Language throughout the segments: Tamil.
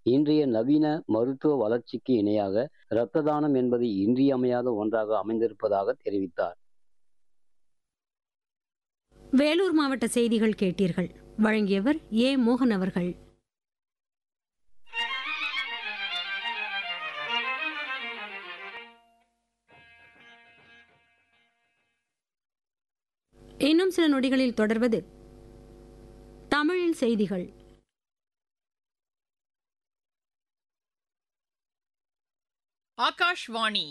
இன்றைய நவீன மருத்துவ வளர்ச்சிக்கு இணையாக இரத்த தானம் என்பது இன்றியமையாத ஒன்றாக அமைந்திருப்பதாக தெரிவித்தார் வேலூர் மாவட்ட செய்திகள் கேட்டீர்கள் வழங்கியவர் ஏ மோகன் அவர்கள் இன்னும் சில நொடிகளில் தொடர்வது தமிழில் செய்திகள் ஆகாஷ்வாணி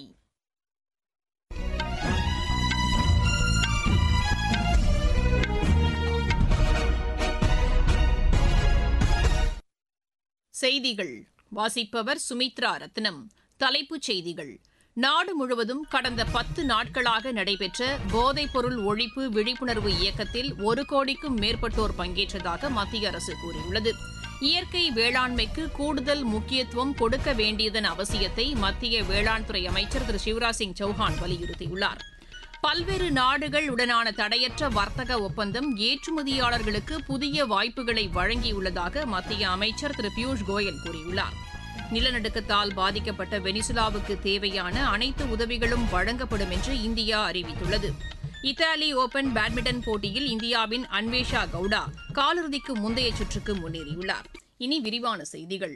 செய்திகள் வாசிப்பவர் சுமித்ரா ரத்னம் தலைப்புச் செய்திகள் நாடு முழுவதும் கடந்த பத்து நாட்களாக நடைபெற்ற போதைப்பொருள் ஒழிப்பு விழிப்புணர்வு இயக்கத்தில் ஒரு கோடிக்கும் மேற்பட்டோர் பங்கேற்றதாக மத்திய அரசு கூறியுள்ளது இயற்கை வேளாண்மைக்கு கூடுதல் முக்கியத்துவம் கொடுக்க வேண்டியதன் அவசியத்தை மத்திய வேளாண் துறை அமைச்சர் திரு சிவராஜ் சிங் சௌஹான் வலியுறுத்தியுள்ளார் பல்வேறு நாடுகள் உடனான தடையற்ற வர்த்தக ஒப்பந்தம் ஏற்றுமதியாளர்களுக்கு புதிய வாய்ப்புகளை வழங்கியுள்ளதாக மத்திய அமைச்சர் திரு பியூஷ் கோயல் கூறியுள்ளார் நிலநடுக்கத்தால் பாதிக்கப்பட்ட வெனிசுலாவுக்கு தேவையான அனைத்து உதவிகளும் வழங்கப்படும் என்று இந்தியா அறிவித்துள்ளது இத்தாலி ஓபன் பேட்மிண்டன் போட்டியில் இந்தியாவின் அன்வேஷா கவுடா காலிறுதிக்கு முந்தைய சுற்றுக்கு முன்னேறியுள்ளார் இனி விரிவான செய்திகள்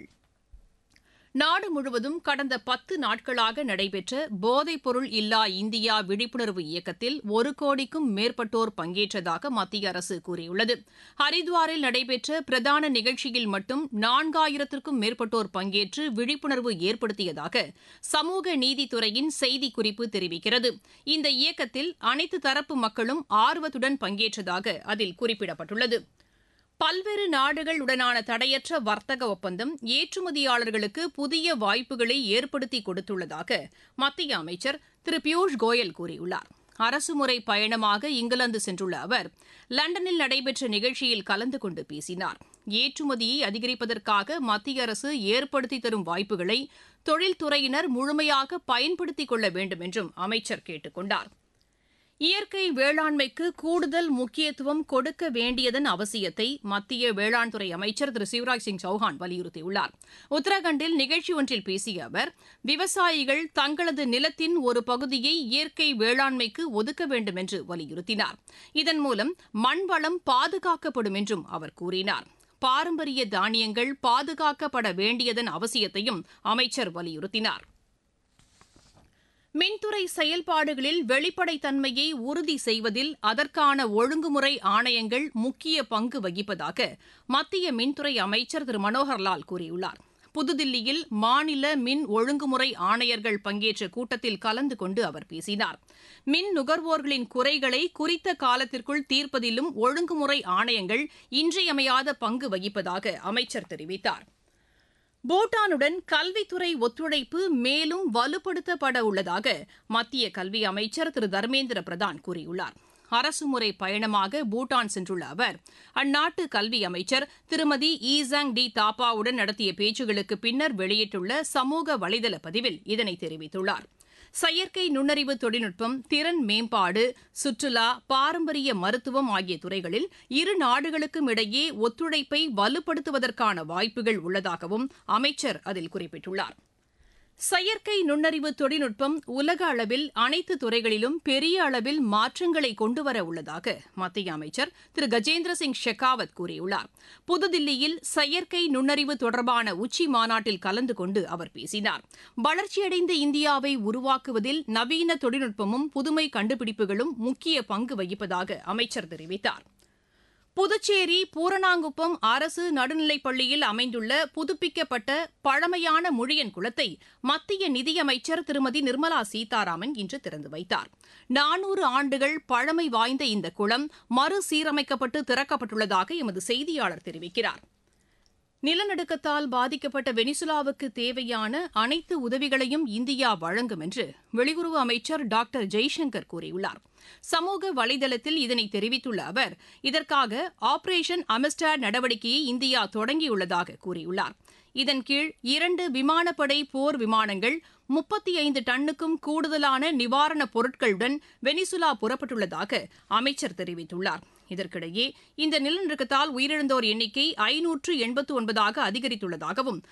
நாடு முழுவதும் கடந்த பத்து நாட்களாக நடைபெற்ற போதைப் பொருள் இல்லா இந்தியா விழிப்புணர்வு இயக்கத்தில் ஒரு கோடிக்கும் மேற்பட்டோர் பங்கேற்றதாக மத்திய அரசு கூறியுள்ளது ஹரித்வாரில் நடைபெற்ற பிரதான நிகழ்ச்சியில் மட்டும் நான்காயிரத்திற்கும் மேற்பட்டோர் பங்கேற்று விழிப்புணர்வு ஏற்படுத்தியதாக சமூக நீதித்துறையின் செய்திக்குறிப்பு தெரிவிக்கிறது இந்த இயக்கத்தில் அனைத்து தரப்பு மக்களும் ஆர்வத்துடன் பங்கேற்றதாக அதில் குறிப்பிடப்பட்டுள்ளது பல்வேறு நாடுகள் உடனான தடையற்ற வர்த்தக ஒப்பந்தம் ஏற்றுமதியாளர்களுக்கு புதிய வாய்ப்புகளை ஏற்படுத்தி கொடுத்துள்ளதாக மத்திய அமைச்சர் திரு பியூஷ் கோயல் கூறியுள்ளார் அரசுமுறை பயணமாக இங்கிலாந்து சென்றுள்ள அவர் லண்டனில் நடைபெற்ற நிகழ்ச்சியில் கலந்து கொண்டு பேசினார் ஏற்றுமதியை அதிகரிப்பதற்காக மத்திய அரசு ஏற்படுத்தி தரும் வாய்ப்புகளை தொழில்துறையினர் முழுமையாக பயன்படுத்திக் கொள்ள வேண்டும் என்றும் அமைச்சர் கேட்டுக் கொண்டார் இயற்கை வேளாண்மைக்கு கூடுதல் முக்கியத்துவம் கொடுக்க வேண்டியதன் அவசியத்தை மத்திய வேளாண் துறை அமைச்சர் திரு சிவராஜ் சிங் சௌஹான் வலியுறுத்தியுள்ளார் உத்தரகாண்டில் நிகழ்ச்சி ஒன்றில் பேசிய அவர் விவசாயிகள் தங்களது நிலத்தின் ஒரு பகுதியை இயற்கை வேளாண்மைக்கு ஒதுக்க வேண்டும் என்று வலியுறுத்தினார் இதன் மூலம் மண்வளம் பாதுகாக்கப்படும் என்றும் அவர் கூறினார் பாரம்பரிய தானியங்கள் பாதுகாக்கப்பட வேண்டியதன் அவசியத்தையும் அமைச்சர் வலியுறுத்தினார் மின்துறை செயல்பாடுகளில் வெளிப்படைத்தன்மையை உறுதி செய்வதில் அதற்கான ஒழுங்குமுறை ஆணையங்கள் முக்கிய பங்கு வகிப்பதாக மத்திய மின்துறை அமைச்சர் திரு மனோகர்லால் கூறியுள்ளார் புதுதில்லியில் மாநில மின் ஒழுங்குமுறை ஆணையர்கள் பங்கேற்ற கூட்டத்தில் கலந்து கொண்டு அவர் பேசினார் மின் நுகர்வோர்களின் குறைகளை குறித்த காலத்திற்குள் தீர்ப்பதிலும் ஒழுங்குமுறை ஆணையங்கள் இன்றியமையாத பங்கு வகிப்பதாக அமைச்சர் தெரிவித்தார் பூட்டானுடன் கல்வித்துறை ஒத்துழைப்பு மேலும் வலுப்படுத்தப்பட உள்ளதாக மத்திய கல்வி அமைச்சர் திரு தர்மேந்திர பிரதான் கூறியுள்ளார் அரசுமுறை பயணமாக பூட்டான் சென்றுள்ள அவர் அந்நாட்டு கல்வி அமைச்சர் திருமதி ஈசாங் டி தாப்பாவுடன் நடத்திய பேச்சுகளுக்கு பின்னர் வெளியிட்டுள்ள சமூக வலைதள பதிவில் இதனை தெரிவித்துள்ளார் செயற்கை நுண்ணறிவு தொழில்நுட்பம் திறன் மேம்பாடு சுற்றுலா பாரம்பரிய மருத்துவம் ஆகிய துறைகளில் இரு நாடுகளுக்கும் இடையே ஒத்துழைப்பை வலுப்படுத்துவதற்கான வாய்ப்புகள் உள்ளதாகவும் அமைச்சர் அதில் குறிப்பிட்டுள்ளார் செயற்கை நுண்ணறிவு தொழில்நுட்பம் உலக அளவில் அனைத்து துறைகளிலும் பெரிய அளவில் மாற்றங்களை கொண்டுவர உள்ளதாக மத்திய அமைச்சர் திரு கஜேந்திர சிங் ஷெகாவத் கூறியுள்ளார் புதுதில்லியில் செயற்கை நுண்ணறிவு தொடர்பான உச்சி மாநாட்டில் கலந்து கொண்டு அவர் பேசினார் வளர்ச்சியடைந்த இந்தியாவை உருவாக்குவதில் நவீன தொழில்நுட்பமும் புதுமை கண்டுபிடிப்புகளும் முக்கிய பங்கு வகிப்பதாக அமைச்சர் தெரிவித்தார் புதுச்சேரி பூரணாங்குப்பம் அரசு நடுநிலைப் பள்ளியில் அமைந்துள்ள புதுப்பிக்கப்பட்ட பழமையான முழியன் குளத்தை மத்திய நிதியமைச்சர் திருமதி நிர்மலா சீதாராமன் இன்று திறந்து வைத்தார் நானூறு ஆண்டுகள் பழமை வாய்ந்த இந்த குளம் மறுசீரமைக்கப்பட்டு திறக்கப்பட்டுள்ளதாக எமது செய்தியாளர் தெரிவிக்கிறார் நிலநடுக்கத்தால் பாதிக்கப்பட்ட வெனிசுலாவுக்கு தேவையான அனைத்து உதவிகளையும் இந்தியா வழங்கும் என்று வெளியுறவு அமைச்சர் டாக்டர் ஜெய்சங்கர் கூறியுள்ளார் சமூக வலைதளத்தில் இதனை தெரிவித்துள்ள அவர் இதற்காக ஆபரேஷன் அமிஸ்டார் நடவடிக்கையை இந்தியா தொடங்கியுள்ளதாக கூறியுள்ளார் இதன் கீழ் இரண்டு விமானப்படை போர் விமானங்கள் முப்பத்தி ஐந்து டன்னுக்கும் கூடுதலான நிவாரணப் பொருட்களுடன் வெனிசுலா புறப்பட்டுள்ளதாக அமைச்சர் தெரிவித்துள்ளார் இதற்கிடையே இந்த நிலநடுக்கத்தால் உயிரிழந்தோர் எண்ணிக்கை ஐநூற்று எண்பத்து ஒன்பதாக அதிகரித்துள்ளதாகவும்